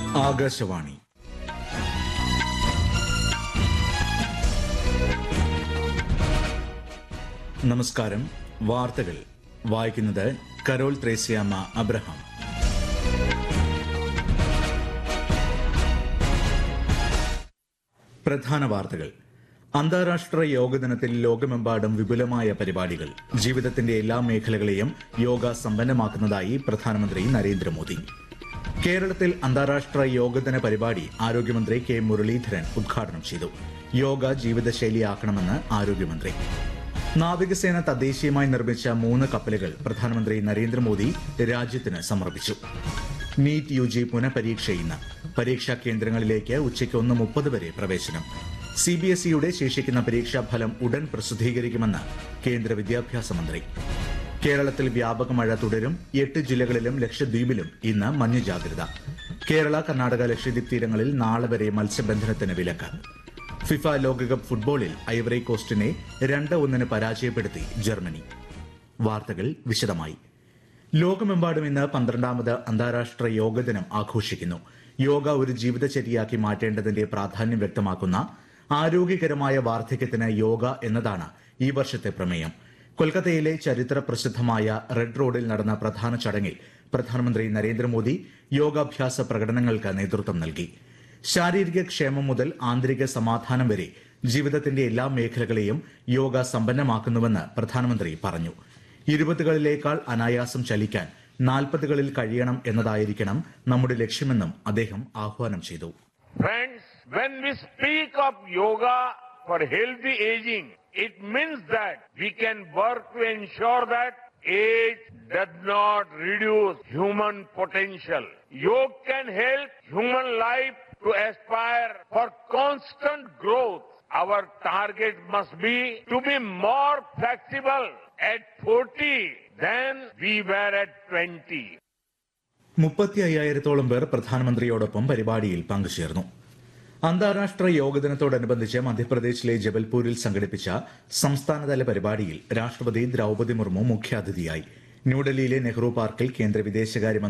ആകാശവാണി നമസ്കാരം വാർത്തകൾ വായിക്കുന്നത് കരോൾ ത്രേസ്യാമ്മ അബ്രഹാം പ്രധാന വാർത്തകൾ അന്താരാഷ്ട്ര യോഗ ദിനത്തിൽ ലോകമെമ്പാടും വിപുലമായ പരിപാടികൾ ജീവിതത്തിന്റെ എല്ലാ മേഖലകളെയും യോഗ സമ്പന്നമാക്കുന്നതായി പ്രധാനമന്ത്രി നരേന്ദ്രമോദി കേരളത്തിൽ അന്താരാഷ്ട്ര യോഗദിന പരിപാടി ആരോഗ്യമന്ത്രി കെ മുരളീധരൻ ഉദ്ഘാടനം ചെയ്തു യോഗ ജീവിതശൈലിയാക്കണമെന്ന് ആരോഗ്യമന്ത്രി നാവികസേന തദ്ദേശീയമായി നിർമ്മിച്ച മൂന്ന് കപ്പലുകൾ പ്രധാനമന്ത്രി നരേന്ദ്രമോദി രാജ്യത്തിന് സമർപ്പിച്ചു നീറ്റ് യു ജി പുനഃപരീക്ഷ ഇന്ന് പരീക്ഷാ കേന്ദ്രങ്ങളിലേക്ക് ഉച്ചയ്ക്ക് ഒന്ന് മുപ്പത് വരെ പ്രവേശനം സി ബി എസ് ഇയുടെ ശേഷിക്കുന്ന പരീക്ഷാ ഫലം ഉടൻ പ്രസിദ്ധീകരിക്കുമെന്ന് കേന്ദ്ര വിദ്യാഭ്യാസ മന്ത്രി കേരളത്തിൽ വ്യാപക മഴ തുടരും എട്ട് ജില്ലകളിലും ലക്ഷദ്വീപിലും ഇന്ന് മഞ്ഞ ജാഗ്രത കേരള കർണാടക ലക്ഷദ്വീപ് തീരങ്ങളിൽ നാളെ വരെ മത്സ്യബന്ധനത്തിന് വിലക്ക് ഫിഫ ലോകകപ്പ് ഫുട്ബോളിൽ ഐവറി കോസ്റ്റിനെ രണ്ട് ഒന്നിന് പരാജയപ്പെടുത്തി ജർമ്മനി വാർത്തകൾ വിശദമായി ലോകമെമ്പാടും ഇന്ന് പന്ത്രണ്ടാമത് അന്താരാഷ്ട്ര യോഗ ദിനം ആഘോഷിക്കുന്നു യോഗ ഒരു ജീവിതചര്യയാക്കി മാറ്റേണ്ടതിന്റെ പ്രാധാന്യം വ്യക്തമാക്കുന്ന ആരോഗ്യകരമായ വാർദ്ധക്യത്തിന് യോഗ എന്നതാണ് ഈ വർഷത്തെ പ്രമേയം കൊൽക്കത്തയിലെ ചരിത്ര പ്രസിദ്ധമായ റെഡ് റോഡിൽ നടന്ന പ്രധാന ചടങ്ങിൽ പ്രധാനമന്ത്രി നരേന്ദ്രമോദി യോഗാഭ്യാസ പ്രകടനങ്ങൾക്ക് നേതൃത്വം നൽകി ശാരീരിക ക്ഷേമം മുതൽ ആന്തരിക സമാധാനം വരെ ജീവിതത്തിന്റെ എല്ലാ മേഖലകളെയും യോഗ സമ്പന്നമാക്കുന്നുവെന്ന് പ്രധാനമന്ത്രി പറഞ്ഞു ഇരുപതുകളിലേക്കാൾ അനായാസം ചലിക്കാൻ നാൽപ്പതുകളിൽ കഴിയണം എന്നതായിരിക്കണം നമ്മുടെ ലക്ഷ്യമെന്നും അദ്ദേഹം ആഹ്വാനം ചെയ്തു Friends, when we speak of yoga for healthy aging, it means that we can work to ensure that age does not reduce human potential. Yoga can help human life to aspire for constant growth. Our target must be to be more flexible at 40 than we were at 20. മുപ്പത്തി അയ്യായിരത്തോളം പേർ പ്രധാനമന്ത്രിയോടൊപ്പം പരിപാടിയിൽ പങ്കുചേർന്നു അന്താരാഷ്ട്ര യോഗ ദിനത്തോടനുബന്ധിച്ച് മധ്യപ്രദേശിലെ ജബൽപൂരിൽ സംഘടിപ്പിച്ച സംസ്ഥാനതല പരിപാടിയിൽ രാഷ്ട്രപതി ദ്രൌപദി മുർമു മുഖ്യാതിഥിയായി ന്യൂഡൽഹിയിലെ നെഹ്റു പാർക്കിൽ കേന്ദ്ര വിദേശകാര്യ